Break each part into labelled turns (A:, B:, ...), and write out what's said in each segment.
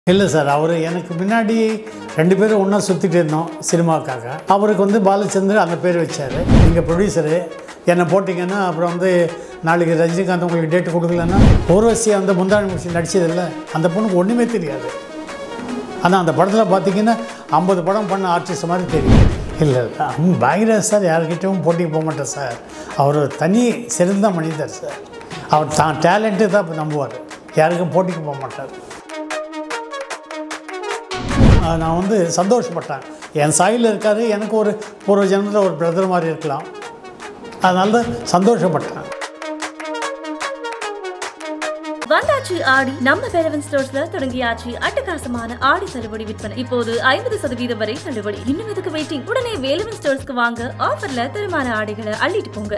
A: இல்லை சார் அவர் எனக்கு முன்னாடி ரெண்டு பேரும் ஒன்றா சுற்றிட்டு இருந்தோம் சினிமாவுக்காக அவருக்கு வந்து பாலச்சந்தர் அந்த பேர் வச்சார் நீங்கள் ப்ரொடியூசரு என்னை போட்டிங்கன்னா அப்புறம் வந்து நாளைக்கு ரஜினிகாந்த் உங்களுக்கு டேட்டு கொடுக்கலன்னா ஊர்வசியை வந்து முந்தாணி முடிச்சு நடிச்சதில்ல அந்த பொண்ணுக்கு ஒன்றுமே தெரியாது ஆனால் அந்த படத்தில் பார்த்தீங்கன்னா ஐம்பது படம் பண்ண ஆர்டிஸ்ட் மாதிரி தெரியும் இல்லை பாகிராஜ் சார் யாருக்கிட்டையும் போட்டிக்கு போக மாட்டேன் சார் அவர் தனி சிறந்த மனிதர் சார் அவர் தான் டேலண்ட்டு தான் நம்புவார் யாருக்கும் போட்டிக்கு போக மாட்டார் ஆஹ் நான் வந்து சந்தோஷப்பட்டேன் என் சாயில் இருக்கார் எனக்கு ஒரு பூர்வ ஜென்மத்தில் ஒரு பிரதர் மாதிரி இருக்கலாம் அதனால தான் சந்தோஷப்பட்டேன்
B: வந்தாச்சு ஆடி நம்ம வேலவன் ஸ்டோர்ஸ்ல தொடங்கியாச்சு அட்டகாசமான ஆடி தள்ளுபடி விற்பனை இப்போது ஐம்பது சதவீதம் வரை தள்ளுபடி இன்னும் எதுக்கு வெயிட்டிங் உடனே வேலவன் ஸ்டோர்ஸ்க்கு வாங்க ஆஃபர்ல தரமான ஆடைகளை அள்ளிட்டு போங்க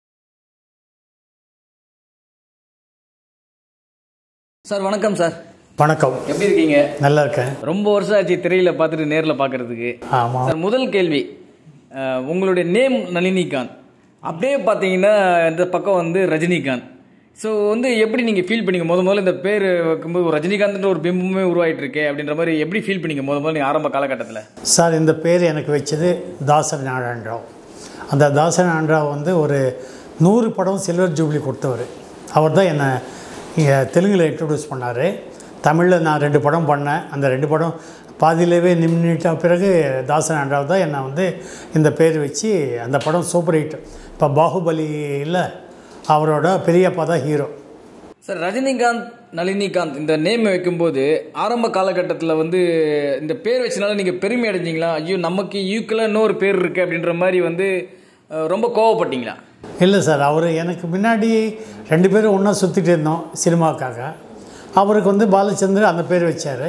C: சார் வணக்கம் சார்
A: வணக்கம்
C: எப்படி இருக்கீங்க
A: நல்லா இருக்கேன்
C: ரொம்ப வருஷம் ஆச்சு திரையில பார்த்துட்டு நேரில் பார்க்கறதுக்கு
A: ஆமாம்
C: சார் முதல் கேள்வி அஹ், உங்களுடைய நேம் நளினிகாந்த் அப்படியே பார்த்தீங்கன்னா இந்த பக்கம் வந்து ரஜினிகாந்த் ஸோ வந்து எப்படி நீங்கள் ஃபீல் பண்ணீங்க முத முதல்ல இந்த பேர் வைக்கும்போது ஒரு ரஜினிகாந்த்ன்ற ஒரு பிம்பமே உருவாயிட்டு இருக்கே அப்படின்ற மாதிரி எப்படி ஃபீல் பண்ணீங்க முத முதல்ல நீங்க ஆரம்ப காலகட்டத்தில்
A: சார் இந்த பேர் எனக்கு வச்சது தாசர் நாராயணராவ் அந்த தாசர் நாராயணராவ் வந்து ஒரு நூறு படம் சில்வர் ஜூப்ளி கொடுத்தவர் அவர் தான் என்னை இங்கே தெலுங்கில் இன்ட்ரடியூஸ் பண்ணார் தமிழில் நான் ரெண்டு படம் பண்ணேன் அந்த ரெண்டு படம் பாதியிலேயே நின்றுட்ட பிறகு தாசன் நாராயணராவ் தான் என்னை வந்து இந்த பேர் வச்சு அந்த படம் சூப்பர் ஹிட் இப்போ பாகுபலியில் அவரோட பெரியப்பா தான் ஹீரோ
C: சார் ரஜினிகாந்த் நளினிகாந்த் இந்த நேம் வைக்கும்போது ஆரம்ப காலகட்டத்தில் வந்து இந்த பேர் வச்சனால நீங்கள் பெருமை அடைஞ்சீங்களா ஐயோ நமக்கு ஈக்குவலாக இன்னொரு பேர் இருக்கு அப்படின்ற மாதிரி வந்து அஹ், ரொம்ப கோவப்பட்டீங்களா
A: இல்லை சார் அவர் எனக்கு முன்னாடி ரெண்டு பேரும் ஒன்றா சுற்றிட்டு இருந்தோம் சினிமாவுக்காக அவருக்கு வந்து பாலச்சந்தர் அந்த பேர் வச்சார்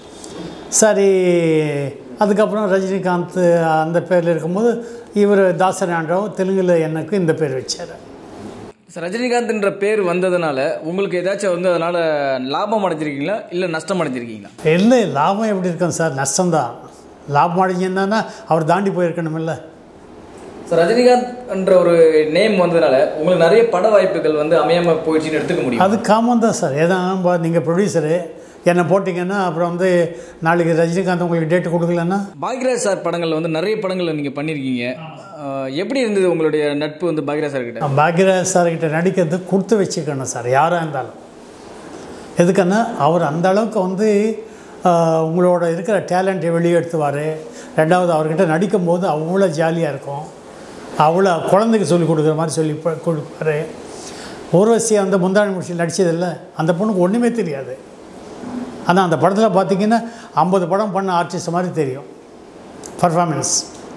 A: சரி அதுக்கப்புறம் ரஜினிகாந்த் அந்த பேரில் இருக்கும்போது இவர் தாசர் ஆண்டராவ் தெலுங்கில் எனக்கு இந்த பேர் வச்சார்
C: சார் ரஜினிகாந்த்ன்ற பேர் வந்ததுனால உங்களுக்கு ஏதாச்சும் வந்து அதனால லாபம் அடைஞ்சிருக்கீங்களா இல்லை நஷ்டம் அடைஞ்சிருக்கீங்களா
A: இல்லை லாபம் எப்படி இருக்கும் சார் நஷ்டம்தான் லாபம் அடைஞ்சிருந்தானா அவர் தாண்டி போயிருக்கணுமில்ல
C: சார் ரஜினிகாந்த் என்ற ஒரு நேம் வந்ததுனால உங்களுக்கு நிறைய பட வாய்ப்புகள் வந்து அமையாம போயிடுச்சுன்னு எடுத்துக்க முடியும்
A: அது காமன் தான் சார் ஏதா நீங்கள் ப்ரொடியூசரு என்னை போட்டிங்கன்னா அப்புறம் வந்து நாளைக்கு ரஜினிகாந்த் உங்களுக்கு டேட்டு கொடுக்கலன்னா
C: பாக்யராஜ் சார் படங்கள் வந்து நிறைய படங்கள் நீங்க பண்ணியிருக்கீங்க அஹ், எப்படி இருந்தது உங்களுடைய நட்பு வந்து பாக்யராஜ் சார் கிட்ட
A: பாக்யராஜ் சார்கிட்ட நடிக்கிறது கொடுத்து வச்சுக்கணும் சார் யாராக இருந்தாலும் எதுக்குன்னா அவர் அந்த அளவுக்கு வந்து ஆஹ், உங்களோட இருக்கிற டேலண்ட்டை வெளியே எடுத்துவார் ரெண்டாவது அவர்கிட்ட நடிக்கும்போது அவ்வளோ ஜாலியாக இருக்கும் அவ்வளோ குழந்தைக்கு சொல்லி கொடுக்குற மாதிரி சொல்லி ப- கொடுப்பாரு ஊர்வசியை வந்து முந்தாணி முடிச்சு நடிச்சதில்ல அந்த பொண்ணுக்கு ஒன்றுமே தெரியாது ஆனால் அந்த படத்தில் பார்த்தீங்கன்னா ஐம்பது படம் பண்ண ஆர்டிஸ்ட் மாதிரி தெரியும் பர்ஃபார்மன்ஸ்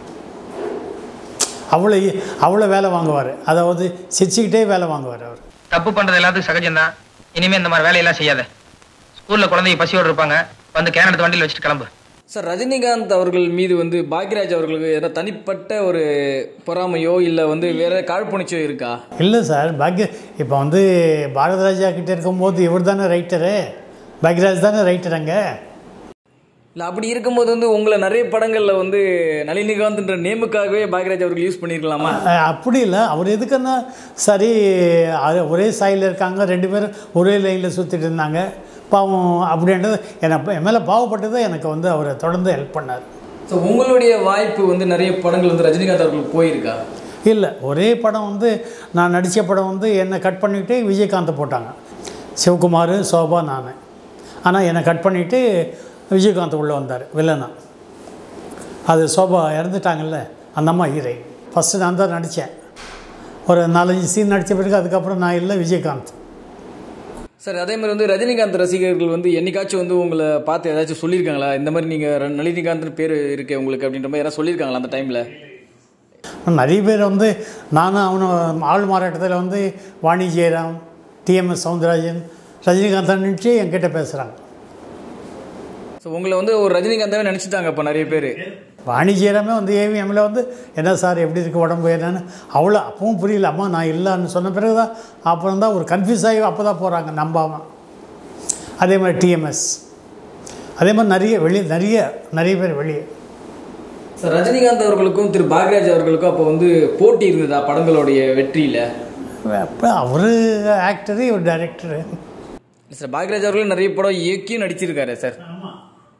A: அவ்வளோ அவ்வளோ வேலை வாங்குவார் அதாவது சிரிச்சுக்கிட்டே வேலை வாங்குவார் அவர்
D: தப்பு பண்றது எல்லாத்துக்கும் சகஜம்தான் இனிமே இந்த மாதிரி வேலையெல்லாம் செய்யாத ஸ்கூல்ல குழந்தைங்க பசியோடு இருப்பாங்க வந்து கேன் எடுத்து வண்டியில் வச்சுட்டு கிளம்பு
C: சார் ரஜினிகாந்த் அவர்கள் மீது வந்து பாக்யராஜ் அவர்களுக்கு ஏதாவது தனிப்பட்ட ஒரு பொறாமையோ இல்லை வந்து வேற காழ்ப்புணர்ச்சியோ இருக்கா
A: இல்லை சார் பாக்ய இப்போ வந்து பாரதராஜா கிட்டே இருக்கும்போது இவர் தானே ரைட்டரு பாக்யராஜ் தானே ரைட்டர் அங்கே
C: இல்லை அப்படி இருக்கும்போது வந்து உங்களை நிறைய படங்களில் வந்து நளினிகாந்த்ன்ற நேமுக்காகவே பாக்யராஜ் அவர்கள் யூஸ் பண்ணியிருக்கலாமா
A: அஹ் அப்படி இல்லை அவர் எதுக்குன்னா சரி அது ஒரே சாயில் இருக்காங்க ரெண்டு பேரும் ஒரே லைனில் சுற்றிட்டு இருந்தாங்க பாவம் அப்படின்றது எனக்கு என் மேலே பாவப்பட்டது எனக்கு வந்து அவரை தொடர்ந்து ஹெல்ப் பண்ணார்
C: ஸோ உங்களுடைய வாய்ப்பு வந்து நிறைய படங்கள் வந்து ரஜினிகாந்த் அவர்களுக்கு போயிருக்கா
A: இல்லை ஒரே படம் வந்து நான் நடித்த படம் வந்து என்னை கட் பண்ணிவிட்டு விஜயகாந்தை போட்டாங்க சிவகுமார் சோபா நான் ஆனால் என்னை கட் பண்ணிவிட்டு விஜயகாந்த் உள்ளே வந்தார் வில்லனா அது சோபா இறந்துட்டாங்கல்ல அந்த அம்மா ஹீரை ஃபஸ்ட்டு நான் தான் நடித்தேன் ஒரு நாலஞ்சு சீன் நடித்த பிறகு அதுக்கப்புறம் நான் இல்லை விஜயகாந்த்
C: சார் அதே மாதிரி வந்து ரஜினிகாந்த் ரசிகர்கள் வந்து என்னைக்காச்சும் வந்து உங்களை பார்த்து ஏதாச்சும் சொல்லியிருக்காங்களா இந்த மாதிரி நீங்கள் நளினிகாந்த் பேர் இருக்கு உங்களுக்கு அப்படின்ற மாதிரி யாராவது சொல்லியிருக்காங்களா அந்த டைமில்
A: நிறைய பேர் வந்து நானும் அவனும் ஆள் மாறாட்டத்தில் வந்து வாணி ஜெயராம் டிஎம்எஸ் சவுந்தரராஜன் ரஜினிகாந்த் நினச்சி என்கிட்ட பேசுகிறாங்க
C: ஸோ உங்களை வந்து ஒரு ரஜினிகாந்தாவே நினச்சிட்டாங்க இப்போ நிறைய பேர்
A: வாணி ஜெயராமே வந்து ஏவிஎம்மில் வந்து என்ன சார் எப்படி இருக்குது உடம்பு என்னன்னு அவ்வளோ அப்பவும் புரியல அம்மா நான் இல்லைன்னு சொன்ன பிறகு தான் அப்புறம் தான் ஒரு கன்ஃபியூஸ் ஆகி அப்போ தான் போகிறாங்க நம்பாமல் அதே மாதிரி டிஎம்எஸ் அதே மாதிரி நிறைய வெளியே நிறைய நிறைய பேர் வெளியே
C: சார் ரஜினிகாந்த் அவர்களுக்கும் திரு பாக்யராஜ் அவர்களுக்கும் அப்போ வந்து போட்டி இருந்ததா படங்களுடைய வெற்றியில்
A: அப்போ அவர் ஆக்டரு இவர் டைரக்டரு
C: சார் பாக்யராஜ் அவர்களும் நிறைய படம் இயக்கியும் நடிச்சிருக்காரு சார்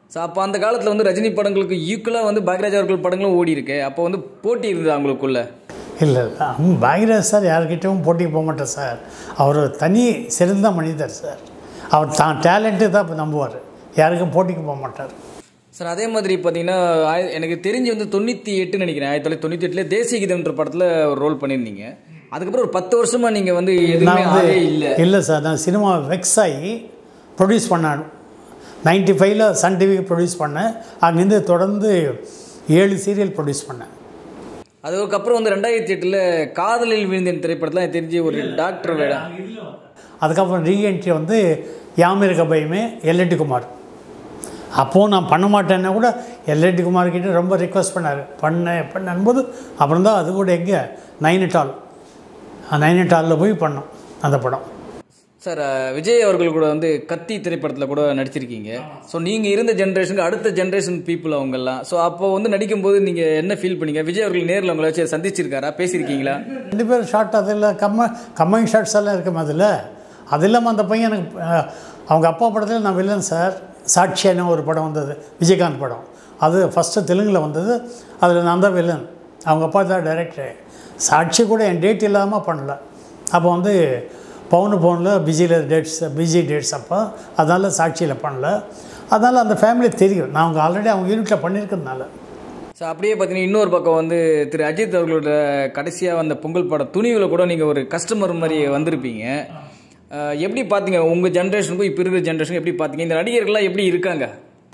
C: ஸோ அப்போ அந்த காலத்தில் வந்து ரஜினி படங்களுக்கு ஈக்குவலாக வந்து பாக்யராஜ் அவர்கள் படங்களும் ஓடி இருக்கு அப்போ வந்து போட்டி இருந்தது அவங்களுக்குள்ள
A: இல்லை இல்லை அவங்க பாக்யராஜ் சார் யார்கிட்டயும் போட்டிக்கு போக மாட்டார் சார் அவர் தனி சிறந்த மனிதர் சார் அவர் தான் டேலண்ட்டு தான் இப்ப நம்புவார் யாருக்கும் போட்டிக்கு போக மாட்டார்
C: சார் அதே மாதிரி பார்த்தீங்கன்னா ஆய- எனக்கு தெரிஞ்சு வந்து தொண்ணூற்றி எட்டுன்னு நினைக்கிறேன் ஆயிரத்தி தொள்ளாயிரத்தி தொண்ணூற்றி எட்டுல தேசிய கீதம்ன்ற படத்தில் ஒரு ரோல் பண்ணியிருந்தீங்க அதுக்கப்புறம் ஒரு பத்து வருஷமா நீங்கள் வந்து எதுவுமே
A: நான் வந்து
C: ஆகவே இல்லை
A: இல்லை சார் நான் சினிமா வெக்ஸ் ஆகி ப்ரொடியூஸ் பண்ணேன் நைன்டி ஃபைவ்ல சன் டிவிக்கு ப்ரொடியூஸ் பண்ணேன் அங்கேருந்து தொடர்ந்து ஏழு சீரியல் ப்ரொடியூஸ் பண்ணேன்
C: அதுக்கப்புறம் வந்து ரெண்டாயிரத்தி எட்டில் காதலில் விழுந்தேன் திரைப்படத்தில் எனக்கு தெரிஞ்சு ஒரு டாக்டர் வேடம்
A: அதுக்கப்புறம் ரீஎன்ட்ரி வந்து யாமிருக்க பயமே எல்எட்டி குமார் அப்போது நான் பண்ண மாட்டேன்னா கூட எல்எட்டி குமார் கிட்ட ரொம்ப ரிக்வஸ்ட் பண்ணார் பண்ண பண்ணும்போது அப்புறம் தான் அது கூட எங்கே நைனிட்டால் நைனிட்டாலில் போய் பண்ணோம் அந்த படம்
C: சார் அஹ், விஜய் அவர்கள் கூட வந்து கத்தி திரைப்படத்தில் கூட நடிச்சிருக்கீங்க ஸோ நீங்கள் இருந்த ஜென்ரேஷனுக்கு அடுத்த ஜென்ரேஷன் பீப்புள் அவங்கெல்லாம் ஸோ அப்போ வந்து நடிக்கும்போது நீங்கள் என்ன ஃபீல் பண்ணீங்க விஜய் அவர்கள் நேரில் உங்களை வச்சு சந்திச்சிருக்காரா பேசியிருக்கீங்களா
A: ரெண்டு பேரும் ஷார்ட் அதில் கம்ம கம்மிங் ஷார்ட்ஸ் எல்லாம் இருக்கும் அதில் அது இல்லாமல் அந்த பையன் எனக்கு அஹ், அவங்க அப்பா படத்தில் நான் வில்லன் சார் சாட்சியான ஒரு படம் வந்தது விஜயகாந்த் படம் அது ஃபஸ்ட்டு தெலுங்கில் வந்தது அதில் நான் தான் வில்லன் அவங்க அப்பா தான் டைரக்டர் சாட்சி கூட என் டேட் இல்லாமல் பண்ணல அப்போ வந்து பவுனு பவுனில் பிஸியில் டேட்ஸ் பிஸி டேட்ஸ் அப்போ அதனால் சாட்சியில் பண்ணல அதனால் அந்த ஃபேமிலி தெரியும் நான் அவங்க ஆல்ரெடி அவங்க யூனிட்டில் பண்ணியிருக்கிறதுனால
C: ஸோ அப்படியே பார்த்தீங்கன்னா இன்னொரு பக்கம் வந்து திரு அஜித் அவர்களோட கடைசியாக வந்த பொங்கல் படம் துணிவில் கூட நீங்கள் ஒரு கஸ்டமர் மாதிரி வந்திருப்பீங்க அஹ், எப்படி பார்த்தீங்க உங்கள் ஜென்ரேஷனுக்கும் இப்போ இருக்கிற ஜென்ரேஷனுக்கும் எப்படி பார்த்தீங்க இந்த நடிகர்கள்லாம் எப்படி இருக்காங்க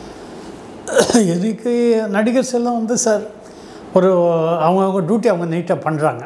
A: எனக்கு நடிகர்ஸ் எல்லாம் வந்து சார் ஒரு அவங்கவுங்க டியூட்டி அவங்க நீட்டாக பண்ணுறாங்க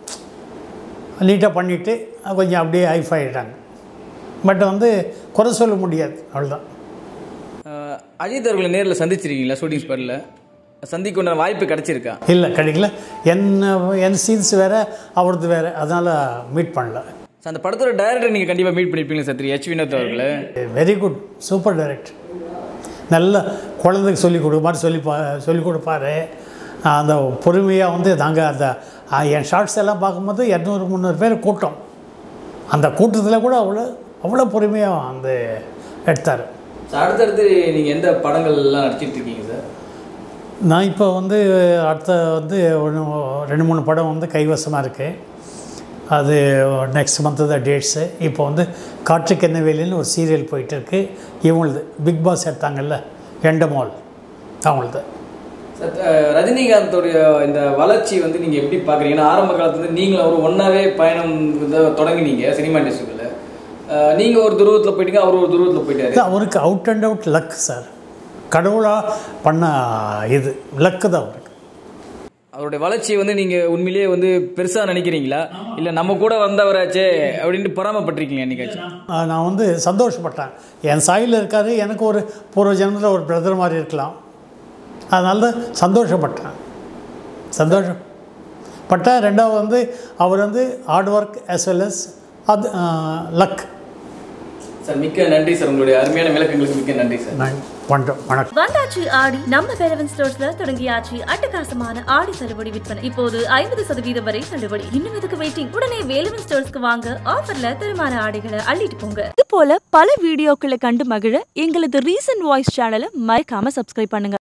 A: நீட்டாக பண்ணிவிட்டு கொஞ்சம் அப்படியே ஹைஃப் ஆகிட்டாங்க பட் வந்து குறை சொல்ல முடியாது அவ்வளோதான்
C: அஹ், அஜித் அவர்களை நேரில் சந்திச்சிருக்கீங்களா ஷூட்டிங் ஸ்பாட்டில் சந்திக்க உண்டான வாய்ப்பு கிடைச்சிருக்கா
A: இல்லை கிடைக்கல என்ன என் சீன்ஸ் வேறு அவரது வேறு அதனால் மீட் பண்ணல
C: ஸோ அந்த படத்தோட டைரக்டர் நீங்கள் கண்டிப்பாக மீட் பண்ணியிருப்பீங்க சார் திரு எச் வினோத் அவர்களை
A: வெரி குட் சூப்பர் டைரக்ட் நல்ல குழந்தைக்கு சொல்லிக் கொடு மாதிரி சொல்லி பா சொல்லிக் கொடுப்பாரு அந்த பொறுமையாக வந்து நாங்கள் அந்த ஆ, என் ஷார்ட்ஸ் எல்லாம் பார்க்கும்போது இரநூறு முந்நூறு பேர் கூட்டம் அந்த கூட்டத்தில் கூட அவ்வளோ அவ்வளோ பொறுமையாக வந்து எடுத்தார்
C: சார் அடுத்தடுத்து நீங்கள் எந்த படங்கள்லாம் நடிச்சிட்டு இருக்கீங்க சார்
A: நான் இப்போ வந்து அடுத்த வந்து ஒன்று ரெண்டு மூணு படம் வந்து கைவசமாக இருக்குது அது நெக்ஸ்ட் மந்த்து தான் டேட்ஸு இப்போ வந்து காற்றுக்கு என்ன வேலைன்னு ஒரு சீரியல் போயிட்டுருக்கு இவங்களுது பிக் பாஸ் எடுத்தாங்கல்ல எண்டமால் அவங்களது
C: சார் அஹ், ரஜினிகாந்தோடைய இந்த வளர்ச்சி வந்து நீங்கள் எப்படி பார்க்குறீங்கன்னா ஆரம்ப காலத்துலேருந்து நீங்களும் அவர் ஒன்றாவே பயணம் வந்து தொடங்கினீங்க சினிமா இண்டஸ்ட்ரிக்குள்ள நீங்கள் ஒரு துருவத்தில் போயிட்டீங்க அவர் ஒரு துருவத்தில் போயிட்டாரு
A: இது அவருக்கு out and out luck sir கடவுளாக பண்ண இது லக்கு தான் அவருக்கு
C: அவருடைய வளர்ச்சியை வந்து நீங்கள் உண்மையிலேயே வந்து பெருசாக நினைக்கிறீங்களா இல்லை நம்ம கூட வந்தவராச்சே அப்படின்ட்டு பொறாமப்பட்டிருக்கீங்க என்னைக்காச்சும்
A: ஆ, நான் வந்து சந்தோஷப்பட்டேன் என் சாயில் இருக்காரு எனக்கு ஒரு பூர்வ ஜென்மத்தில் ஒரு பிரதர் மாதிரி இருக்கலாம் அதனால தான் சந்தோஷப்பட்டேன் சந்தோஷம் பட்டேன் ரெண்டாவது வந்து அவர் வந்து hard work as well as அது லக்
C: சார் மிக்க நன்றி சார் உங்களுடைய அருமையான விளக்கங்களுக்கு மிக்க நன்றி சார்
A: நான் வணக்கம் வணக்கம்
B: வந்தாச்சு ஆடி நம்ம வேலவன் ஸ்டோர்ஸ்ல தொடங்கியாச்சு அட்டகாசமான ஆடி தள்ளுபடி விற்பனை இப்போது ஐம்பது சதவீதம் வரை தள்ளுபடி இன்னும் எதுக்கு வெயிட்டிங் உடனே வேலவன் ஸ்டோர்ஸ்க்கு வாங்க ஆஃபர்ல தரமான ஆடைகளை அள்ளிட்டு போங்க
E: இது போல பல வீடியோக்களை கண்டு மகிழ எங்களது ரீசன்ட் வாய்ஸ் சேனலை மறக்காம சப்ஸ்கிரைப் பண்ணுங்க